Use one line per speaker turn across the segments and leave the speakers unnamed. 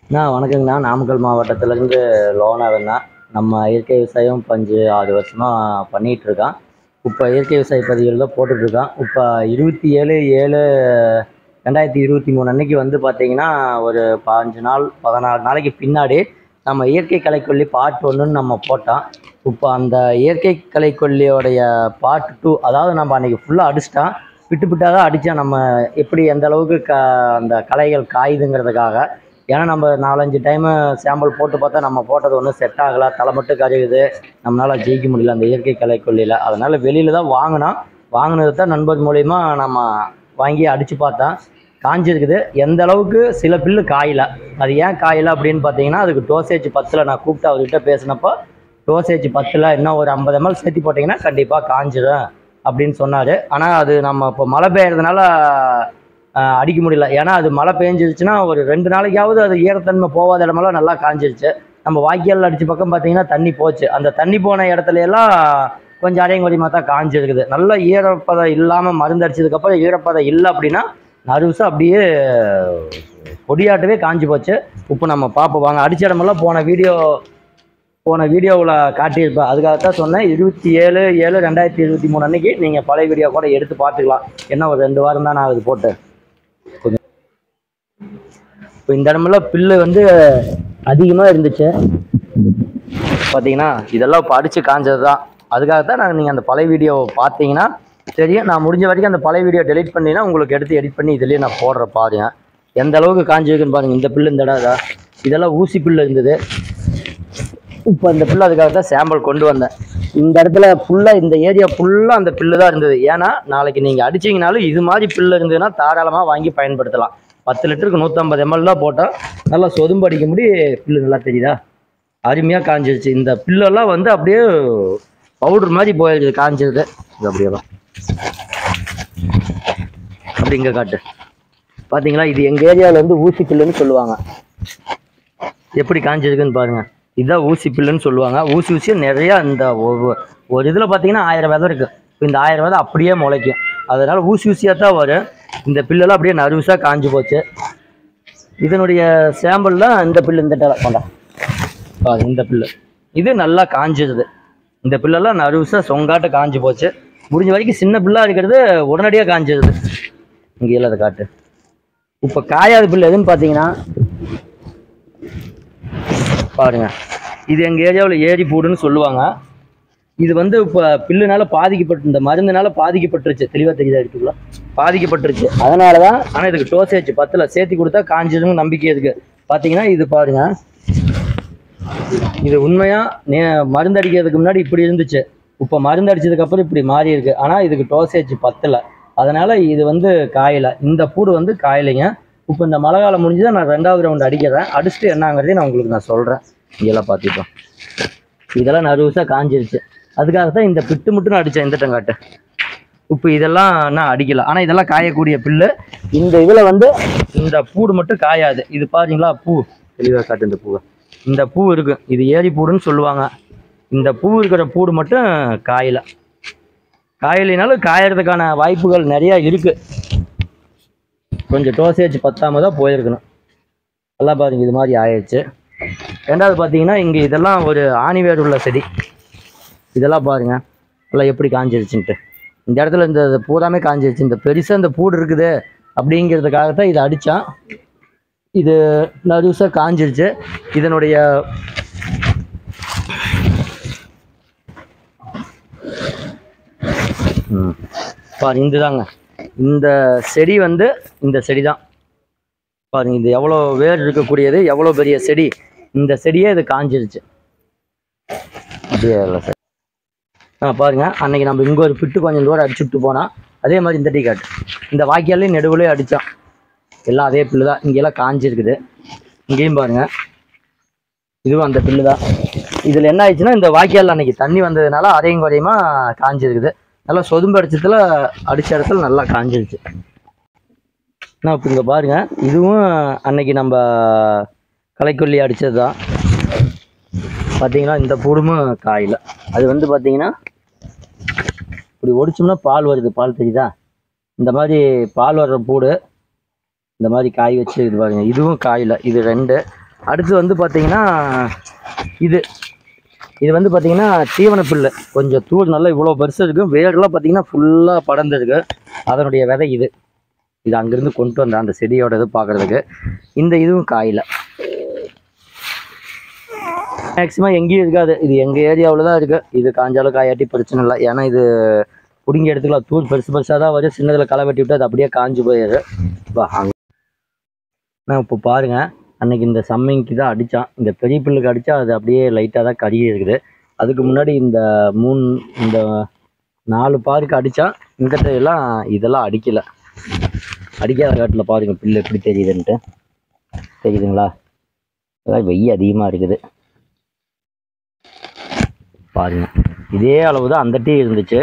அண்ணா வணக்கங்கண்ணா நாமக்கல் மாவட்டத்திலேருந்து லோனாகண்ணா நம்ம இயற்கை விவசாயம் பஞ்சு ஆறு வருஷமாக பண்ணிகிட்டு இருக்கோம் இப்போ இயற்கை விவசாய பதிவுகள் தான் போட்டுட்ருக்கோம் இப்போ இருபத்தி ஏழு ஏழு ரெண்டாயிரத்தி இருபத்தி மூணு அன்னைக்கு வந்து பார்த்தீங்கன்னா ஒரு பாஞ்சு நாள் பதினாறு நாளைக்கு பின்னாடி நம்ம இயற்கை கலைக்கொல்லி பார்ட் ஒன்றுன்னு நம்ம போட்டோம் இப்போ அந்த இயற்கை கலைக்கொல்லியோடைய பார்ட் டூ அதாவது நம்ம அன்றைக்கி ஃபுல்லாக அடிச்சிட்டோம் விட்டு விட்டாக தான் அடித்தா நம்ம எப்படி எந்த அளவுக்கு க அந்த களைகள் காயுதுங்கிறதுக்காக ஏன்னா நம்ம நாலஞ்சு டைமு சாம்பிள் போட்டு பார்த்தா நம்ம போட்டது ஒன்றும் செட் ஆகலை தலை மட்டும் கருகுது நம்மளால் ஜெயிக்க முடியல அந்த இயற்கை கலைக்கொல்லியில் அதனால் வெளியில் தான் வாங்கினோம் வாங்கினது தான் நண்பர் மூலிமா நம்ம வாங்கி அடித்து பார்த்தோம் காஞ்சிருக்குது எந்த அளவுக்கு சில பில்லு காயல அது ஏன் காயல அப்படின்னு பார்த்தீங்கன்னா அதுக்கு டோசேஜ் பத்தில் நான் கூப்பிட்டு அவர்கிட்ட பேசினப்போ டோசேஜ் பத்தில் இன்னும் ஒரு ஐம்பது எம்எல் சேர்த்து போட்டிங்கன்னா கண்டிப்பாக காஞ்சிடும் அப்படின்னு சொன்னார் ஆனால் அது நம்ம இப்போ மழை பெய்யறதுனால ஆஹ், அடிக்க முடியல ஏன்னா அது மழை பெஞ்சிருச்சுன்னா ஒரு ரெண்டு நாளைக்காவது அது ஈரத்தன்மை போகாத இடமெல்லாம் நல்லா காஞ்சிருச்சு நம்ம வாய்க்கால் அடிச்ச பக்கம் பார்த்தீங்கன்னா தண்ணி போச்சு அந்த தண்ணி போன இடத்துல எல்லாம் கொஞ்சம் அடையும் குறையமாக தான் காஞ்சிருக்குது நல்ல ஈரப்பதம் இல்லாமல் மருந்து அடிச்சதுக்கப்புறம் ஈரப்பதம் இல்லை அப்படின்னா நறுசா அப்படியே கொடியாட்டவே காஞ்சி போச்சு இப்போ நம்ம பார்ப்போம் வாங்க அடிச்ச இடமெல்லாம் போன வீடியோ போன வீடியோவில் காட்டியிருப்பேன் அதுக்காகத்தான் சொன்னேன் இருபத்தி ஏழு ஏழு ரெண்டாயிரத்தி இருபத்தி மூணு அன்னைக்கு நீங்கள் பழைய வீடியோ கூட எடுத்து பார்த்துக்கலாம் என்ன ஒரு ரெண்டு வாரம் தான் நான் அது போட்டு கொஞ்சம் இப்போ இந்த இடமெல்லாம் பில்லு வந்து அதிகமாக இருந்துச்சு பார்த்தீங்கன்னா இதெல்லாம் இப்போ அடித்து காஞ்சது தான் அதுக்காக தான் நான் நீங்கள் அந்த பழைய வீடியோவை பார்த்தீங்கன்னா தெரியும் நான் முடிஞ்ச வரைக்கும் அந்த பழைய வீடியோ டெலிட் பண்ணினா உங்களுக்கு எடுத்து எடிட் பண்ணி இதுலேயே நான் போடுறேன் பாருங்க எந்த அளவுக்கு காஞ்சிருக்குன்னு பாருங்க இந்த பில்லு இந்த இடம் இதா. இதெல்லாம் ஊசி பில்லு இருந்தது இப்போ அந்த பில்லு அதுக்காக தான் சாம்பிள் கொண்டு வந்தேன் இந்த இடத்துல ஃபுல்லாக இந்த ஏரியா ஃபுல்லாக அந்த பில்லு தான் இருந்தது ஏன்னா நாளைக்கு நீங்கள் அடிச்சீங்கனாலும் இது மாதிரி பில்லு இருந்ததுன்னா தாராளமாக வாங்கி பயன்படுத்தலாம் பத்து லிட்டருக்கு நூற்றம்பது எம்எல் தான் போட்டால் நல்லா சொதும்பு அடிக்க முடி பில்லு நல்லா தெரியுதா அருமையாக காஞ்சிருச்சு இந்த பில்லெல்லாம் வந்து அப்படியே பவுடர் மாதிரி போயிடுது காஞ்சிருது இது அப்படியே தான் அப்படி இங்கே காட்டு பார்த்தீங்களா இது எங்கள் ஏரியாவில் வந்து ஊசி பில்லுன்னு சொல்லுவாங்க எப்படி காஞ்சிருக்குன்னு பாருங்க இதுதான் ஊசி பில்லுன்னு சொல்லுவாங்க ஊசி ஊசி நிறையா இந்த ஒரு ஒரு இதில் பார்த்தீங்கன்னா ஆயிரம் விதை இருக்குது இப்போ இந்த ஆயிரம் விதை அப்படியே முளைக்கும் அதனால் ஊசி ஊசியாக தான் வரும் இந்த பில்லெல்லாம் அப்படியே நறுசாக காஞ்சு போச்சு இதனுடைய சாம்பிள் தான் இந்த பில்லு இந்த டேல கொண்டா பாரு இந்த பில்லு இது நல்லா காஞ்சிருது இந்த பில்லெல்லாம் நறுசாக சொங்காட்ட காஞ்சு போச்சு முடிஞ்ச வரைக்கும் சின்ன பில்லாக இருக்கிறது உடனடியாக காஞ்சிருது இங்கே இல்லாத காட்டு இப்போ காயாத பில்லு எதுன்னு பார்த்தீங்கன்னா பாருங்க இது எங்கள் ஏரியாவில் ஏரி பூடுன்னு சொல்லுவாங்க இது வந்து இப்போ பில்லுனால பாதிக்கப்பட்டு இந்த மருந்துனால பாதிக்கப்பட்டுருச்சு தெளிவாக தெரியுதா எடுத்துக்கலாம் பாதிக்கப்பட்டுருச்சு அதனால தான் ஆனால் இதுக்கு டோசேஜ் பத்தில் சேர்த்து கொடுத்தா காஞ்சிருன்னு நம்பிக்கை இருக்கு பார்த்தீங்கன்னா இது பாருங்க இது உண்மையாக நே மருந்து அடிக்கிறதுக்கு முன்னாடி இப்படி இருந்துச்சு இப்போ மருந்து அடிச்சதுக்கப்புறம் இப்படி மாறி இருக்கு ஆனால் இதுக்கு டோசேஜ் பத்தல அதனால இது வந்து காயலை இந்த பூடு வந்து காயலைங்க இப்போ இந்த மழை காலம் முடிஞ்சுதான் நான் ரெண்டாவது ரவுண்ட் அடிக்கிறேன் அடிச்சுட்டு என்னங்கிறதையும் நான் உங்களுக்கு நான் சொல்கிறேன் இதெல்லாம் பார்த்துட்டோம் இதெல்லாம் நறுவசாக காஞ்சிருச்சு அதுக்காக தான் இந்த பிட்டு மட்டும் நான் அடித்தேன் இந்த டங்காட்டு இப்போ இதெல்லாம் நான் அடிக்கல ஆனால் இதெல்லாம் காயக்கூடிய பில்லு இந்த இதில் வந்து இந்த பூடு மட்டும் காயாது இது பாருங்களா பூ தெளிவாக காட்டு இந்த பூவை இந்த பூ இருக்கு இது ஏரி பூடுன்னு சொல்லுவாங்க இந்த பூ இருக்கிற பூடு மட்டும் காயல காயலைனாலும் காயறதுக்கான வாய்ப்புகள் நிறையா இருக்கு கொஞ்சம் டோசேஜ் பத்தாம தான் போயிருக்கணும் நல்லா பாருங்க இது மாதிரி ஆயிடுச்சு ரெண்டாவது பார்த்தீங்கன்னா இங்கே இதெல்லாம் ஒரு ஆணிவேர் உள்ள செடி இதெல்லாம் பாருங்க எல்லாம் எப்படி காஞ்சிருச்சுன்ட்டு இந்த இடத்துல இந்த இது பூராமே காஞ்சிருச்சு இந்த பெருசாக இந்த பூடு இருக்குது அப்படிங்கிறதுக்காக தான் இதை அடித்தான் இது நடுசாக காஞ்சிருச்சு இதனுடைய ம். பாருங்க இதுதாங்க இந்த செடி வந்து இந்த செடி தான் பாருங்க இது எவ்வளோ வேர் இருக்கக்கூடியது எவ்வளோ பெரிய செடி இந்த செடியே இது காஞ்சிருச்சு அப்படியே இல்லை சார் ஆ பாருங்க அன்னைக்கு நம்ம இங்கே ஒரு பிட்டு கொஞ்சம் தூரம் அடிச்சுட்டு போனால் அதே மாதிரி இந்த டீ காட்டு இந்த வாய்க்காலையும் நெடுவுலேயே அடித்தான் எல்லாம் அதே பில்லு தான் இங்கெல்லாம் காஞ்சிருக்குது இங்கேயும் பாருங்க இதுவும் அந்த பில்லு தான் இதில் என்ன ஆயிடுச்சுன்னா இந்த வாய்க்கால் அன்னைக்கு தண்ணி வந்ததுனால அரையும் குறையுமா காஞ்சிருக்குது நல்லா சொதும்பு அடிச்சதுல அடிச்ச இடத்துல நல்லா காஞ்சிருச்சு நான் இப்போ இங்கே பாருங்க இதுவும் அன்னைக்கு நம்ம களைக்கொல்லி அடித்தது தான் பார்த்தீங்கன்னா இந்த பூடுமும் காயில் அது வந்து பார்த்தீங்கன்னா இப்படி ஒடிச்சோம்னா பால் வருது பால் தெரியுதா இந்த மாதிரி பால் வர்ற பூடு இந்த மாதிரி காய் வச்சு இது பாருங்க இதுவும் காயில் இது ரெண்டு அடுத்து வந்து பார்த்தீங்கன்னா இது இது வந்து பார்த்தீங்கன்னா தீவன புல்லு கொஞ்சம் தூள் நல்லா இவ்வளோ பெருசு இருக்கும் வேர்லாம் பார்த்தீங்கன்னா ஃபுல்லாக படர்ந்துருக்கு அதனுடைய விதை இது இது அங்கேருந்து கொண்டு வந்தேன் அந்த செடியோட இது பார்க்குறதுக்கு இந்த இதுவும் காயில் மேக்ஸிமம் எங்கேயும் இருக்காது இது எங்கள் ஏரியாவில் தான் இருக்குது இது காஞ்சாலும் காயாட்டி பிரச்சனை இல்லை ஏன்னா இது பிடுங்கி எடுத்துக்கலாம் தூள் பெருசு பெருசாக தான் வரும் சின்னதில் களை வெட்டி விட்டு அது அப்படியே காஞ்சு போயிடுது இப்போ அங்கே நான் இப்போ பாருங்கள் அன்னைக்கு இந்த சம்மிங்க்கு தான் அடித்தான் இந்த பெரிய புல்லுக்கு அடித்தா அது அப்படியே லைட்டாக தான் கருகி இருக்குது அதுக்கு முன்னாடி இந்த மூணு இந்த நாலு பாருக்கு அடித்தான் இந்த எல்லாம் இதெல்லாம் அடிக்கலை அடிக்காத காட்டில் பாருங்க புல்லு எப்படி தெரியுதுன்ட்டு தெரியுதுங்களா அதான் வெய்ய அதிகமாக இருக்குது பாருங்க இதே அளவு தான் அந்த டீ இருந்துச்சு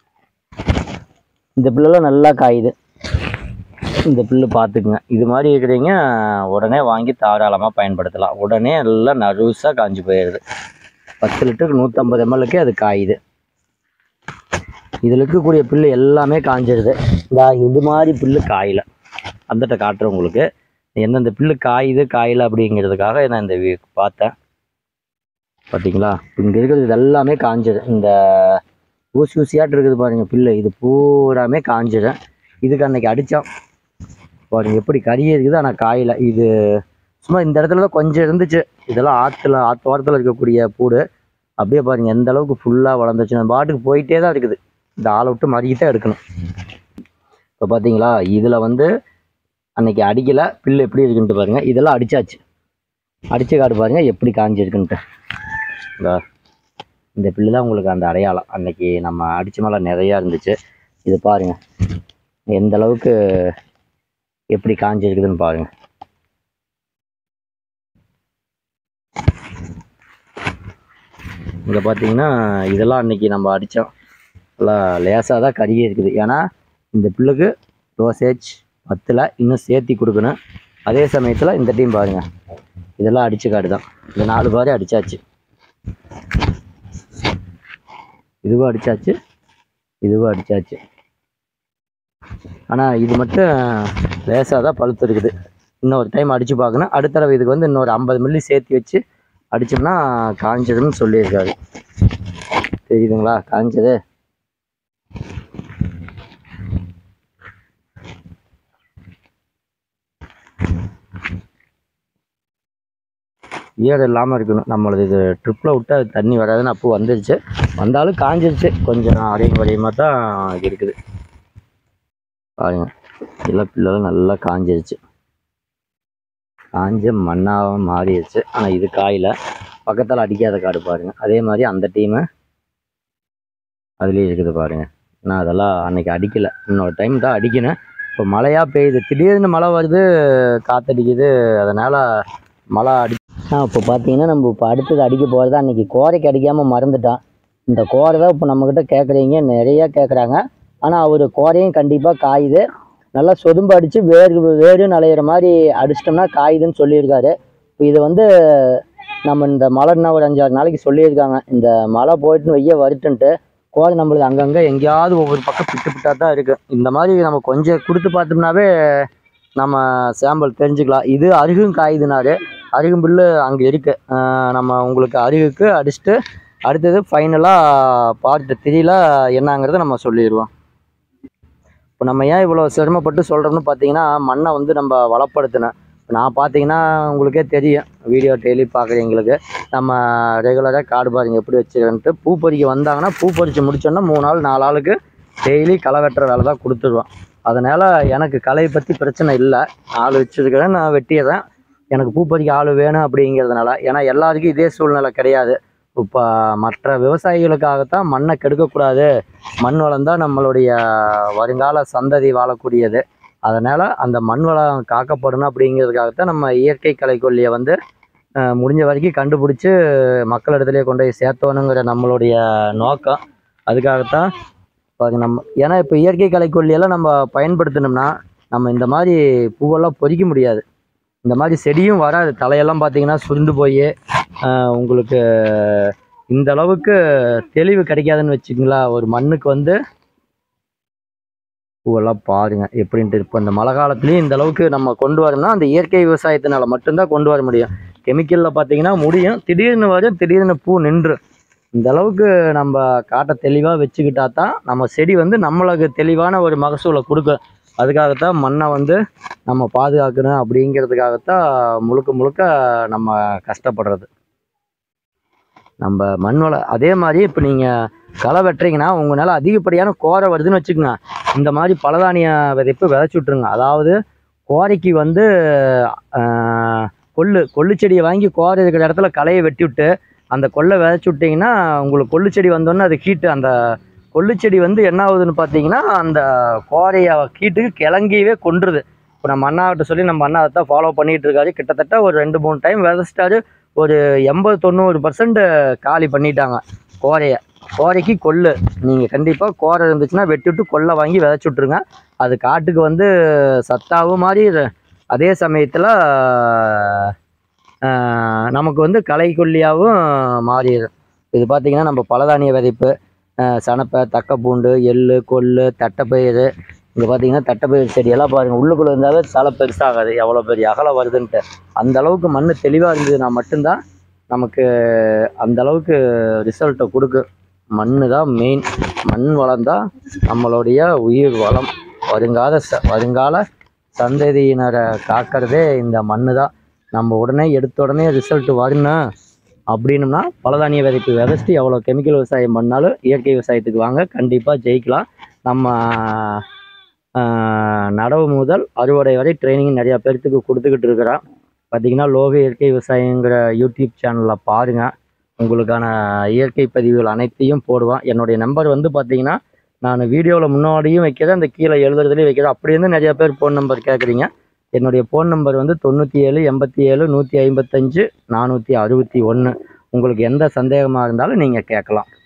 இந்த புல்லெல்லாம் நல்லா காயுது இந்த புல்லு பார்த்துக்குங்க இது மாதிரி இருக்கிறீங்க உடனே வாங்கி தாராளமாக பயன்படுத்தலாம் உடனே நல்லா நறுசாக காஞ்சு போயிடுது பத்து லிட்டருக்கு நூற்றம்பது எம்எல்லுக்கே அது காயுது இதில் இருக்கக்கூடிய புல்லு எல்லாமே காஞ்சிருது இந்த இது மாதிரி புல்லு காயல அந்தட்ட காட்டுறேன் உங்களுக்கு எந்தெந்த புல்லு காயுது காயல அப்படிங்கிறதுக்காக நான் இந்த வி- பார்த்தேன் பார்த்தீங்களா இங்கே இருக்கிறது இது எல்லாமே காஞ்சது இந்த ஊசி ஊசியாட்டு இருக்குது பாருங்க புல்லு இது பூராமே காஞ்சிடும் இதுக்கு அன்னைக்கு அடித்தோம் பாருங்க எப்படி கறியே இருக்குது ஆனால் காயல இது சும்மா இந்த இடத்துல தான் கொஞ்சம் இருந்துச்சு இதெல்லாம் ஆற்றுல ஆற்று ஓரத்தில் இருக்கக்கூடிய பூடு அப்படியே பாருங்க எந்த அளவுக்கு ஃபுல்லாக வளர்ந்துச்சு நம்ம பாட்டுக்கு போயிட்டே தான் இருக்குது இந்த ஆளை விட்டு மறிக்கிட்டே எடுக்கணும் இப்போ பார்த்தீங்களா இதில் வந்து அன்னைக்கு அடிக்கலை பில்லு எப்படி இருக்குன்ட்டு பாருங்க இதெல்லாம் அடிச்சாச்சு அடிச்சு காட்டு பாருங்க எப்படி காஞ்சிருக்குன்ட்டு இந்தா, இந்த பில்லு தான் உங்களுக்கு அந்த அடையாளம் அன்னைக்கு நம்ம அடிச்ச மேலே நிறையா இருந்துச்சு இது பாருங்க எந்த அளவுக்கு எப்படி காஞ்சிருக்குதுன்னு பாருங்க இங்கே பார்த்தீங்கன்னா இதெல்லாம் அன்னைக்கு நம்ம அடித்தோம் நல்லா லேசாக தான் கருகி இருக்குது ஏன்னா இந்த பில்லுக்கு டோசேஜ் பத்தில் இன்னும் சேர்த்தி கொடுக்கணும் அதே சமயத்தில் இந்த டீம் பாருங்கள் இதெல்லாம் அடிச்சு காடு தான் இந்த நாலு பாரு அடிச்சாச்சு இதுவும் அடிச்சாச்சு இதுவும் அடிச்சாச்சு ஆனால் இது மட்டும் லேசாக தான் பழுத்து இருக்குது இன்னொரு டைம் அடித்து பார்க்கணும் அடுத்த தடவை இதுக்கு வந்து இன்னொரு ஐம்பது மில்லி சேர்த்து வச்சு அடிச்சோம்னா காஞ்சிடும்னு சொல்லியிருக்காரு தெரியுதுங்களா காஞ்சது ஈரம் இல்லாமல் இருக்கணும் நம்மளது இது ட்ரிப்பில் விட்டு அது தண்ணி வராதுன்னு அப்போ வந்துருச்சு வந்தாலும் காஞ்சிருச்சு கொஞ்சம் அடையும் குறையுமா தான் இருக்குது பாருங்க எல்லா பிள்ளைகளும் நல்லா காஞ்சிருச்சு காஞ்ச மண்ணாக மாறிடுச்சு ஆனால் இது காயில பக்கத்தில் அடிக்காத காடு பாருங்க அதே மாதிரி அந்த டீமு அதுலேயும் இருக்குது பாருங்க நான் அதெல்லாம் அன்னைக்கு அடிக்கலை இன்னொரு டைம் தான் அடிக்கணும் இப்போ மழையாக பெய்யுது திடீர்னு மழை வருது காத்தடிக்குது அதனால் மழை அடி ஆ இப்போ பார்த்தீங்கன்னா நம்ம இப்போ அடுத்தது அடிக்க போகிறது அன்றைக்கி கோரைக்கு அடிக்காமல் மறந்துட்டான் இந்த கோரை தான் இப்போ நம்மக்கிட்ட கேட்குறீங்க நிறையா கேட்குறாங்க ஆனால் அவர் கோரையும் கண்டிப்பாக காயுது நல்லா சொதும்பு அடித்து வேறு வேறு நலையிற மாதிரி அடிச்சிட்டோம்னா காயுதுன்னு சொல்லியிருக்காரு இப்போ இது வந்து நம்ம இந்த மழை இன்னும் ஒரு அஞ்சாறு நாளைக்கு சொல்லியிருக்காங்க இந்த மழை போயிட்டுன்னு வெய்ய வருட்டுன்ட்டு கோரை நம்மளுக்கு அங்கங்கே எங்கேயாவது ஒவ்வொரு பக்கம் பிட்டு பிட்டாக தான் இருக்குது இந்த மாதிரி நம்ம கொஞ்சம் கொடுத்து பார்த்தோம்னாவே நம்ம சாம்பிள் தெரிஞ்சுக்கலாம் இது அருகும் காயுதுனாரு அருகும் புல்லு அங்கே இருக்குது நம்ம உங்களுக்கு அருகுக்கு அடிச்சுட்டு அடுத்தது ஃபைனலாக பார்ட் த்ரீல என்னங்கிறத நம்ம சொல்லிடுவோம் இப்போ நம்ம ஏன் இவ்வளோ சிரமப்பட்டு சொல்கிறோம்னு பார்த்தீங்கன்னா மண்ணை வந்து நம்ம வளப்படுத்தினேன் நான் பார்த்தீங்கன்னா உங்களுக்கே தெரியும் வீடியோ டெய்லி பார்க்குறவங்களுக்கு நம்ம ரெகுலராக காடு பாருங்க எப்படி வச்சுருக்கன்ட்டு பூ பறிக்க வந்தாங்கன்னா பூ பறித்து முடிச்சோன்னா மூணு நாள் நாலு ஆளுக்கு டெய்லி களை வெட்டுற வேலை தான் கொடுத்துருவோம் அதனால் எனக்கு கலையை பற்றி பிரச்சனை இல்லை ஆள் வச்சுருக்கிறேன் நான் வெட்டிடுறேன் எனக்கு பூ பறிக்க ஆள் வேணும் அப்படிங்கிறதுனால ஏன்னா எல்லாருக்கும் இதே சூழ்நிலை கிடையாது இப்போ மற்ற விவசாயிகளுக்காகத்தான் மண்ணை கெடுக்கக்கூடாது மண் வளம் தான் நம்மளுடைய வருங்கால சந்ததி வாழக்கூடியது அதனால் அந்த மண் வளம் காக்கப்படணும் அப்படிங்கிறதுக்காகத்தான் நம்ம இயற்கை கலைக்கொல்லியை வந்து அஹ், முடிஞ்ச வரைக்கும் கண்டுபிடிச்சி மக்களிடத்துலேயே கொண்டு போய் சேர்த்தோணுங்கிற நம்மளுடைய நோக்கம் அதுக்காகத்தான் இப்போ அது நம்ம ஏன்னா இப்போ இயற்கை கலைக்கொல்லியெல்லாம் நம்ம பயன்படுத்தினோம்னா நம்ம இந்த மாதிரி பூவெல்லாம் பொறிக்க முடியாது இந்த மாதிரி செடியும் வராது தலையெல்லாம் பார்த்தீங்கன்னா சுருண்டு போய் உங்களுக்கு இந்த அளவுக்கு தெளிவு கிடைக்காதுன்னு வச்சுக்கங்களா ஒரு மண்ணுக்கு வந்து பூவெல்லாம் பாருங்க எப்படின்ட்டு இப்போ இந்த மழை காலத்துலேயும் இந்த அளவுக்கு நம்ம கொண்டு வரணும்னா அந்த இயற்கை விவசாயத்தினால மட்டும்தான் கொண்டு வர முடியும் கெமிக்கலில் பார்த்தீங்கன்னா முடியும் திடீர்னு வரும் திடீர்னு பூ நின்று இந்த அளவுக்கு நம்ம காட்டை தெளிவாக வச்சுக்கிட்டா தான் நம்ம செடி வந்து நம்மளுக்கு தெளிவான ஒரு மகசூலை கொடுக்கும் அதுக்காகத்தான் மண்ணை வந்து நம்ம பாதுகாக்கணும் அப்படிங்கிறதுக்காகத்தான் முழுக்க முழுக்க நம்ம கஷ்டப்படுறது நம்ம மண் வள அதே மாதிரி இப்போ நீங்கள் களை வெட்டுறீங்கன்னா உங்களால் அதிகப்படியான கோரை வருதுன்னு வச்சுக்கோங்க இந்த மாதிரி பலதானிய விதைப்பு விதைச்சி விட்ருங்க அதாவது கோரைக்கு வந்து ஆஹ், கொள்ளு கொள்ளு செடியை வாங்கி கோரை இருக்கிற இடத்துல களையை வெட்டி விட்டு அந்த கொல்லை விதைச்சி விட்டிங்கன்னா உங்களுக்கு கொள்ளு செடி வந்தோடனே அது ஹீட்டு அந்த கொள்ளு செடி வந்து என்ன ஆகுதுன்னு பார்த்தீங்கன்னா அந்த கோரைய ஹீட்டுக்கு கிளங்கியவே கொன்றுது இப்போ நம்ம அண்ணாவிட்ட சொல்லி நம்ம அண்ணா அதை தான் ஃபாலோ பண்ணிகிட்டு இருக்காரு கிட்டத்தட்ட ஒரு ரெண்டு மூணு டைம் விதைச்சிட்டாரு ஒரு எண்பது தொண்ணூறு பர்சன்ட் காலி பண்ணிட்டாங்க கோரையை கோரைக்கு கொள்ளு நீங்கள் கண்டிப்பாக கோரை இருந்துச்சுன்னா வெட்டி விட்டு கொல்லை வாங்கி விதைச்சி விட்ருங்க அது காட்டுக்கு வந்து சத்தாவும் மாதிரி இது- அதே சமயத்தில் நமக்கு வந்து களைக்கொல்லியாகவும் மாறிடும் இது பார்த்திங்கன்னா நம்ம பலதானிய விதைப்பு ஆஹ் சணப்பை தக்கப்பூண்டு எள்ளு கொள்ளு தட்டைப்பயிறு இங்கே பார்த்தீங்கன்னா தட்டைப்பயிர் செடியெல்லாம் பாருங்கள் உள்ளுக்குள்ளே இருந்தாவே தலை பெருசாகாது எவ்வளோ பெரிய அகலம் வருதுன்ட்டு அந்த அளவுக்கு மண் தெளிவாக இருந்ததுன்னா மட்டும்தான் நமக்கு அந்த அளவுக்கு ரிசல்ட்டை கொடுக்கும் மண் தான் மெயின் மண் வளம் தான் நம்மளுடைய உயிர் வளம் வருங்கால ச வருங்கால சந்ததியினரை காக்கிறதே இந்த மண் தான் நம்ம உடனே எடுத்த உடனே ரிசல்ட் வரணும் அப்படின்னம்னா பலதானிய விதைப்பு விதைச்சிட்டு எவ்வளோ கெமிக்கல் விவசாயம் பண்ணாலும் இயற்கை விவசாயத்துக்கு வாங்க கண்டிப்பாக ஜெயிக்கலாம் நம்ம ஆஹ், நடவு முதல் அறுவடை வரை ட்ரைனிங் நிறையா பேர்த்துக்கு கொடுத்துக்கிட்டு இருக்கிறோம் பார்த்தீங்கன்னா லோக இயற்கை விவசாயங்கிற யூடியூப் சேனலில் பாருங்கள் உங்களுக்கான இயற்கை பதிவுகள் அனைத்தையும் போடுவேன் என்னுடைய நம்பர் வந்து பார்த்தீங்கன்னா நான் வீடியோவில் முன்னாடியும் வைக்கிறேன் அந்த கீழே எழுதுறதுலேயும் வைக்கிறேன் அப்படி இருந்து நிறைய பேர் ஃபோன் நம்பர் கேட்குறீங்க என்னுடைய ஃபோன் நம்பர் வந்து தொண்ணூற்றி ஏழு எண்பத்தி ஏழு நூற்றி ஐம்பத்தஞ்சு நானூற்றி அறுபத்தி ஒன்று உங்களுக்கு எந்த சந்தேகமாக இருந்தாலும் நீங்கள் கேட்கலாம்